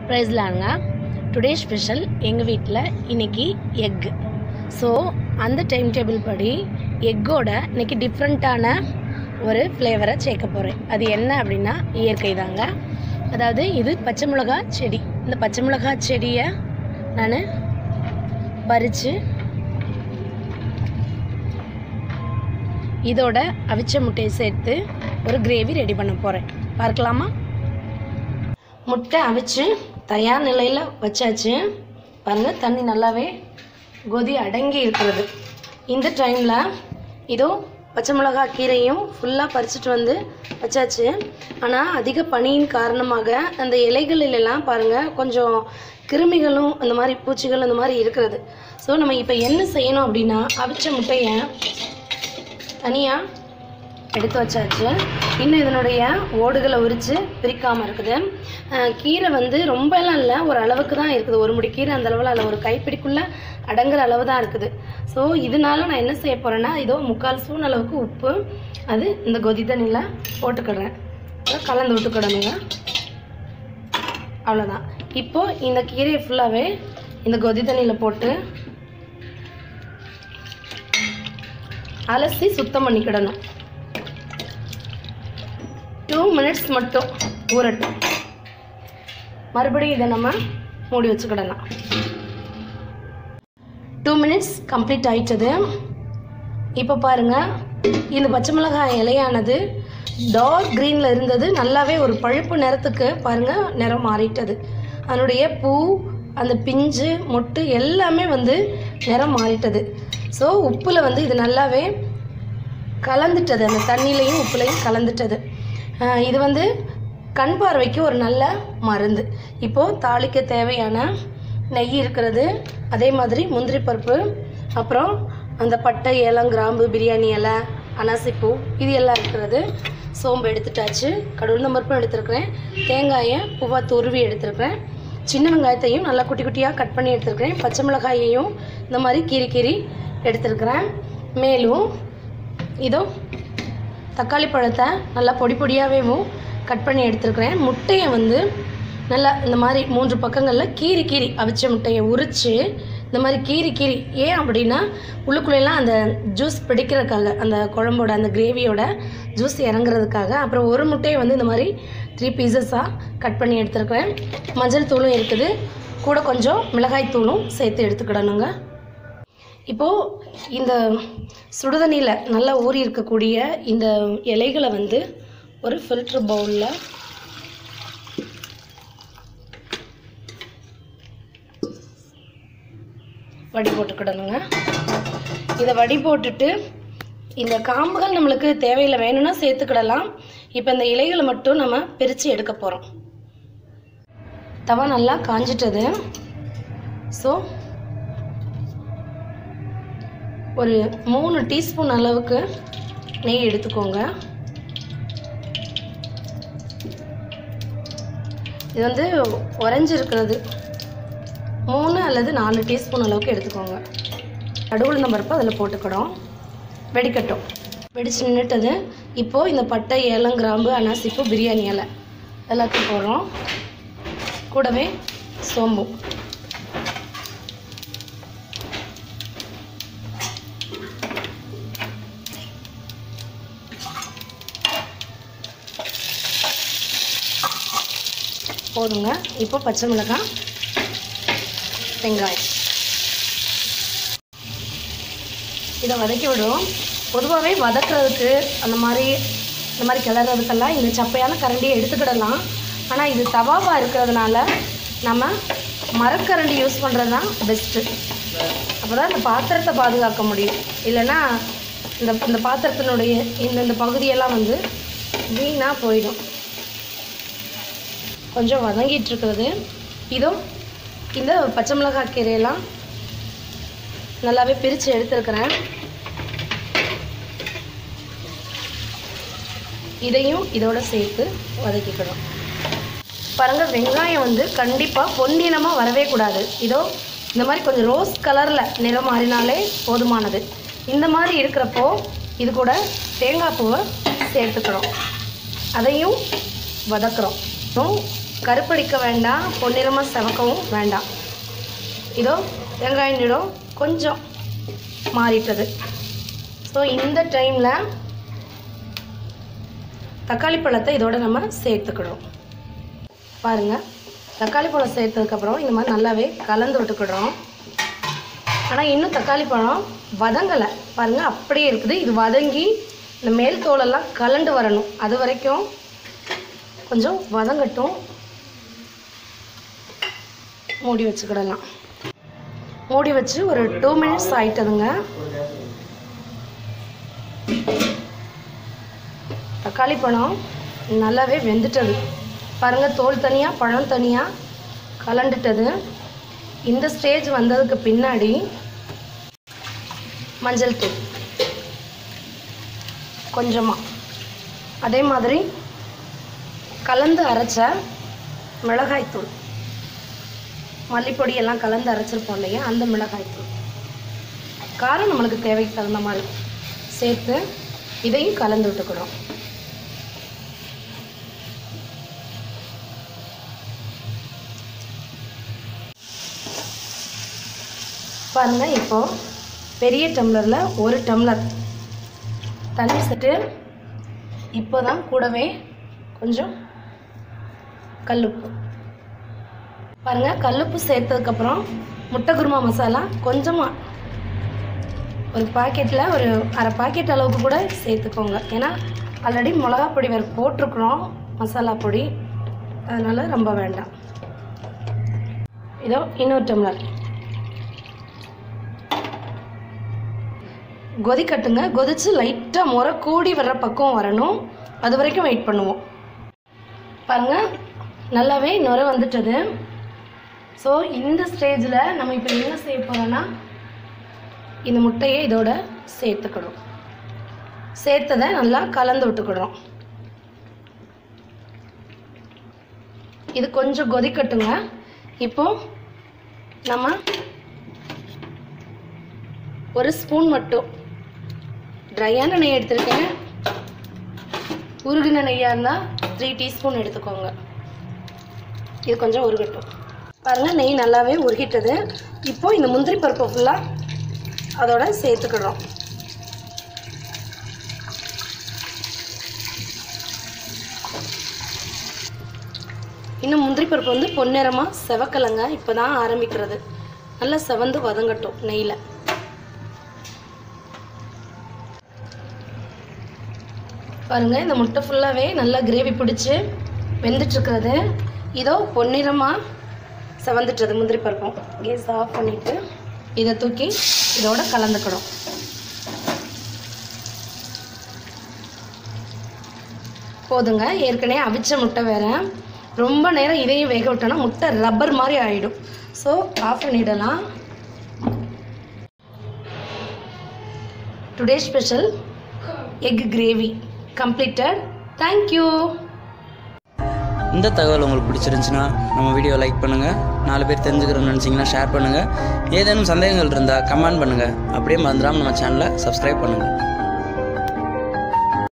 ப்ரைஸ்லாங்க today special எங்கள் வீட்டில் இன்னைக்கு எக் ஸோ அந்த டைம் டேபிள் படி எக்கோட இன்னைக்கு டிஃப்ரெண்ட்டான ஒரு ஃப்ளேவரை சேர்க்க போகிறேன் அது என்ன அப்படின்னா இயற்கை தாங்க அதாவது இது பச்சை மிளகா செடி இந்த பச்சை மிளகா செடியை நான் பறித்து இதோட அவிச்ச முட்டையை சேர்த்து ஒரு கிரேவி ரெடி பண்ண போகிறேன் பார்க்கலாமா முட்டை அவிச்சு தயார் நிலையில் வச்சாச்சு பாருங்க தண்ணி நல்லாவே கொதி அடங்கி இருக்கிறது இந்த டைமில் இதோ பச்சை மிளகா கீரையும் ஃபுல்லாக பறிச்சுட்டு வந்து வச்சாச்சு ஆனால் அதிக பனியின் காரணமாக அந்த இலைகளிலெல்லாம் பாருங்கள் கொஞ்சம் கிருமிகளும் அந்த மாதிரி பூச்சிகள் அந்த மாதிரி இருக்கிறது ஸோ நம்ம இப்போ என்ன செய்யணும் அப்படின்னா அவிச்ச முட்டையை தனியாக எடுத்து வச்சாச்சு இன்னும் இதனுடைய ஓடுகளை உரித்து பிரிக்காமல் இருக்குது அஹ் கீரை வந்து ரொம்ப எல்லாம் இல்லை ஒரு அளவுக்கு தான் இருக்குது ஒரு முடி கீரை அந்த அளவில் இல்லை ஒரு கைப்பிடிக்குள்ளே அடங்குற அளவு தான் இருக்குது ஸோ இதனால நான் என்ன செய்ய போகிறேன்னா இதோ முக்கால் ஸ்பூன் அளவுக்கு உப்பு அது இந்த கொதி தண்ணியில் போட்டுக்கிடுறேன் அதை கலந்து விட்டுக்கிடணுங்க அவ்வளோதான் இப்போது இந்த கீரையை ஃபுல்லாகவே இந்த கொதி தண்ணியில் போட்டு அலசி சுத்தம் பண்ணிக்கிடணும் டூ மினிட்ஸ் மட்டும் ஊறட்டும் மறுபடியும் இதை நம்ம மூடி வச்சுக்கிடலாம் டூ மினிட்ஸ் கம்ப்ளீட் ஆயிட்டது இப்போ பாருங்கள் இந்த பச்சை மிளகாய் இலையானது டார்க் க்ரீனில் இருந்தது நல்லாவே ஒரு பழுப்பு நிறத்துக்கு பாருங்கள் நிறம் மாறிட்டது அதனுடைய பூ அந்த பிஞ்சு மொட்டு எல்லாமே வந்து நிறம் மாறிட்டது ஸோ உப்பில் வந்து இது நல்லாவே கலந்துட்டது அந்த தண்ணிலையும் உப்புலையும் கலந்துட்டது ஆஹ் இது வந்து கண் பார்வைக்கு ஒரு நல்ல மருந்து இப்போது தாளிக்க தேவையான நெய் இருக்கிறது அதே மாதிரி முந்திரி பருப்பு அப்புறம் அந்த பட்டை ஏலம் கிராம்பு பிரியாணி இலை அனாசிப்பூ இது எல்லாம் இருக்கிறது சோம்பு எடுத்துட்டாச்சு கடவுள் பருப்பும் எடுத்துருக்கிறேன் தேங்காயை பூவா துருவி எடுத்துருக்கிறேன் சின்ன வெங்காயத்தையும் நல்லா குட்டி குட்டியாக கட் பண்ணி எடுத்துருக்கிறேன் பச்சை மிளகாயையும் இந்த மாதிரி கீறி கீறி எடுத்துருக்கிறேன் மேலும் இதோ தக்காளி பழத்தை நல்லா பொடி பொடியாகவேவும் கட் பண்ணி எடுத்துருக்கிறேன் முட்டையை வந்து நல்லா இந்த மாதிரி மூன்று பக்கங்களில் கீறி கீறி அவிச்ச முட்டையை உரித்து இந்த மாதிரி கீறி கீறி ஏன் அப்படின்னா உள்ளுக்குள்ளெல்லாம் அந்த ஜூஸ் பிடிக்கிறதுக்காக அந்த குழம்போட அந்த கிரேவியோட ஜூஸ் இறங்குறதுக்காக அப்புறம் ஒரு முட்டையை வந்து இந்த மாதிரி த்ரீ பீசஸாக கட் பண்ணி எடுத்துருக்கிறேன் மஞ்சள் தூளும் இருக்குது கூட கொஞ்சம் மிளகாய் தூளும் சேர்த்து எடுத்துக்கிடணுங்க இப்போது இந்த சுடுதண்ணியில் நல்லா ஊறி இருக்கக்கூடிய இந்த இலைகளை வந்து ஒரு ஃபில்ட்ரு பவுலில் வடி போட்டுக்கிடணுங்க இதை வடி போட்டுட்டு இந்த காம்புகள் நம்மளுக்கு தேவையில்லை வேணும்னா சேர்த்துக்கிடலாம் இப்போ இந்த இலைகளை மட்டும் நம்ம பிரித்து எடுக்க போகிறோம் தவா நல்லா காஞ்சிட்டது ஸோ ஒரு மூணு டீஸ்பூன் அளவுக்கு நெய் எடுத்துக்கோங்க இது வந்து உறைஞ்சிருக்கிறது மூணு அல்லது நாலு டீஸ்பூன் அளவுக்கு எடுத்துக்கோங்க கடுகுளுந்த பருப்பு அதில் போட்டுக்கிறோம் வெடிக்கட்டும் வெடிச்சு நின்றுட்டது இப்போது இந்த பட்டை ஏலம் கிராம்பு அனாசிப்பு பிரியாணி இலை எல்லாத்தையும் போடுறோம் கூடவே சோம்பு போதுங்க இப்போ பச்சை மிளகாய் வெங்காயம் இதை வதக்கி விடுவோம் பொதுவாகவே வதக்குறதுக்கு அந்த மாதிரி இந்த மாதிரி கிளறதுக்கெல்லாம் இந்த சப்பையான கரண்டியை எடுத்துக்கிடலாம் ஆனால் இது தவாவாக இருக்கிறதுனால நம்ம மரக்கரண்டி யூஸ் பண்ணுறது தான் பெஸ்ட்டு அப்போ தான் இந்த பாத்திரத்தை பாதுகாக்க முடியும் இல்லைன்னா இந்த இந்த பாத்திரத்தினுடைய இந்த இந்த பகுதியெல்லாம் வந்து வீணாக போயிடும் கொஞ்சம் வதங்கிட்டு இருக்கிறது இதுவும் இந்த பச்சை மிளகாய் கீரையெல்லாம் நல்லாவே பிரித்து எடுத்துருக்கிறேன் இதையும் இதோட சேர்த்து வதக்கிக்கணும் பாருங்க வெங்காயம் வந்து கண்டிப்பாக பொன்னிறமாக வரவே கூடாது இதோ இந்த மாதிரி கொஞ்சம் ரோஸ் கலரில் நிறம் மாறினாலே போதுமானது இந்த மாதிரி இருக்கிறப்போ இது கூட தேங்காய் பூவை சேர்த்துக்கிறோம் அதையும் வதக்குறோம் அப்புறம் கருப்படிக்க வேண்டாம் பொன்னிறமாக செவக்கவும் வேண்டாம் இதோ வெங்காயம் நிறம் கொஞ்சம் மாறிட்டது ஸோ இந்த டைமில் தக்காளி பழத்தை இதோட நம்ம சேர்த்துக்கிடுறோம் பாருங்கள் தக்காளி பழம் சேர்த்ததுக்கப்புறம் இந்த மாதிரி நல்லாவே கலந்து விட்டுக்கிடுறோம் ஆனால் இன்னும் தக்காளி பழம் வதங்கலை பாருங்கள் அப்படியே இருக்குது இது வதங்கி இந்த மேல் தோலெல்லாம் கலண்டு வரணும் அது வரைக்கும் கொஞ்சம் வதங்கட்டும் மூடி வச்சுக்கிடலாம் மூடி வச்சு ஒரு டூ மினிட்ஸ் ஆயிட்டதுங்க தக்காளி பழம் நல்லாவே வெந்துட்டது பாருங்கள் தோல் தனியாக பழம் தனியாக கலண்டுட்டது இந்த ஸ்டேஜ் வந்ததுக்கு பின்னாடி மஞ்சள் தூள் கொஞ்சமாக அதே மாதிரி கலந்து அரைச்ச மிளகாய்த்தூள் மல்லிப்பொடி எல்லாம் கலந்து அரைச்சிருப்போம் இல்லையா அந்த மிளகாய்த்தூள் காரம் நம்மளுக்கு தேவைக்கு தகுந்த மாதிரி சேர்த்து இதையும் கலந்து விட்டுக்கிறோம் பாருங்கள் இப்போது பெரிய டம்ளரில் ஒரு டம்ளர் தண்ணி செட்டு இப்போ தான் கூடவே கொஞ்சம் கல்லுப்பு பாருங்கள் கல்லுப்பு சேர்த்ததுக்கப்புறம் முட்டை குருமா மசாலா கொஞ்சமாக ஒரு பாக்கெட்டில் ஒரு அரை பாக்கெட் அளவுக்கு கூட சேர்த்துக்கோங்க ஏன்னா ஆல்ரெடி மிளகா பொடி வேறு போட்டிருக்குறோம் மசாலா பொடி அதனால் ரொம்ப வேண்டாம் இதோ இன்னொரு டம்ளர் கொதிக்கட்டுங்க கொதித்து லைட்டாக முறை கூடி வர்ற பக்கம் வரணும் அது வரைக்கும் வெயிட் பண்ணுவோம் பாருங்கள் நல்லாவே நுர வந்துட்டது ஸோ இந்த ஸ்டேஜில் நம்ம இப்போ என்ன செய்ய போகிறோன்னா இந்த முட்டையை இதோட சேர்த்துக்கணும் சேர்த்ததை நல்லா கலந்து விட்டுக்கிடுறோம் இது கொஞ்சம் கொதிக்கட்டுங்க இப்போ நம்ம ஒரு ஸ்பூன் மட்டும் ட்ரையான நெய் எடுத்திருக்கேன் உருகின நெய்யாக இருந்தால் த்ரீ டீஸ்பூன் எடுத்துக்கோங்க இது கொஞ்சம் உருகட்டும் பாருங்கள் நெய் நல்லாவே உருகிட்டது இப்போ இந்த முந்திரி பருப்பை ஃபுல்லாக அதோட சேர்த்துக்கிடுறோம் இன்னும் முந்திரி பருப்பு வந்து பொன்னிறமாக செவக்கலைங்க இப்போ தான் ஆரம்பிக்கிறது நல்லா செவந்து வதங்கட்டும் நெய்யில் பாருங்கள் இந்த முட்டை ஃபுல்லாகவே நல்லா கிரேவி பிடிச்சி வெந்துட்டுருக்கிறது இதோ பொன்னிறமாக செவந்துட்டது முந்திரி பருப்பம் கேஸ் ஆஃப் பண்ணிவிட்டு இதை தூக்கி இதோட கலந்துக்கணும் போதுங்க ஏற்கனவே அவிச்ச முட்டை வேறு ரொம்ப நேரம் இதையும் வேக விட்டோன்னா முட்டை ரப்பர் மாதிரி ஆகிடும் ஸோ ஆஃப் பண்ணிடலாம் today special egg gravy completed thank you இந்த தகவல் உங்களுக்கு பிடிச்சிருந்துச்சுன்னா நம்ம வீடியோ லைக் பண்ணுங்கள் நாலு பேர் தெரிஞ்சுக்கிறோம்னு நினச்சிங்கன்னா ஷேர் பண்ணுங்கள் ஏதேனும் சந்தேகங்கள் இருந்தால் கமெண்ட் பண்ணுங்கள் அப்படியே மறந்துடாமல் நம்ம சேனலை சப்ஸ்கிரைப் பண்ணுங்கள்